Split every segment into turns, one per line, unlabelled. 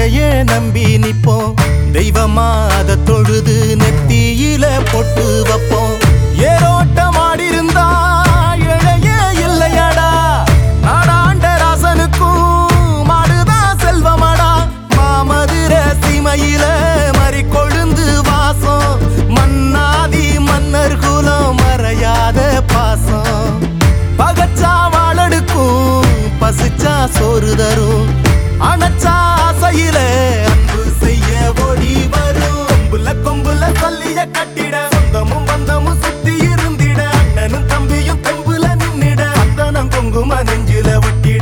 ஏழையே நம்பி நிப்போம் தெய்வமா அத தொழுது நெத்தியில பொட்டு வைப்போம் ஏரோட்டமாடி இருந்தா இழையே இல்லையடா நாடாண்ட ராசனுக்கும் மாடுதான் செல்வமடா மாமதுர சீமையில மறி கொழுந்து வாசம் மன்னாதி மன்னர் குலம் மறையாத பாசம் பகச்சா வாழடுக்கும் பசிச்சா சோறு தரும் அணைச்சா ஆசையில அன்பு செய்ய ஓடி வரும் கொம்புல கொம்புல சொல்லிய கட்டிட சொந்தமும் பந்தமும் சுத்தி இருந்திட அண்ணனும் தம்பியும் கொம்புல நின்னிட அந்தனம் குங்கும நெஞ்சில ஒட்டிட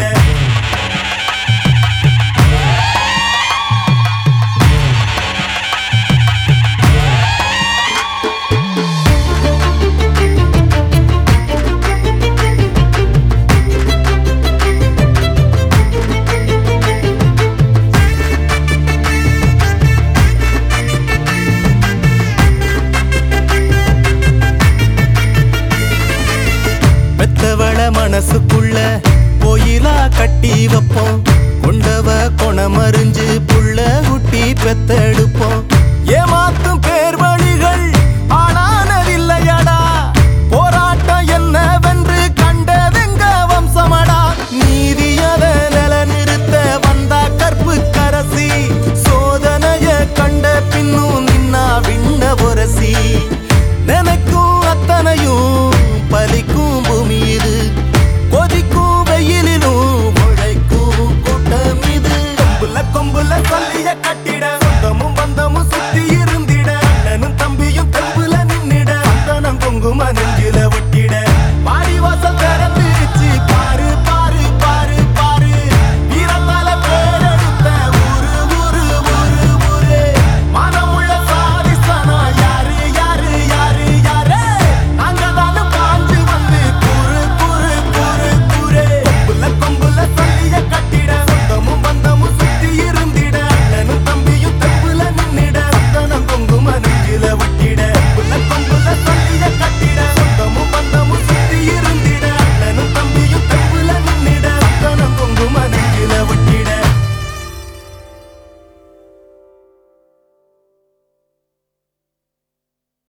பெத்தவள மனசுக்குள்ள கோயிலா கட்டி வைப்போம் கொண்டவ கொணமறிஞ்சு புள்ள குட்டி பெத்தெடுப்போம்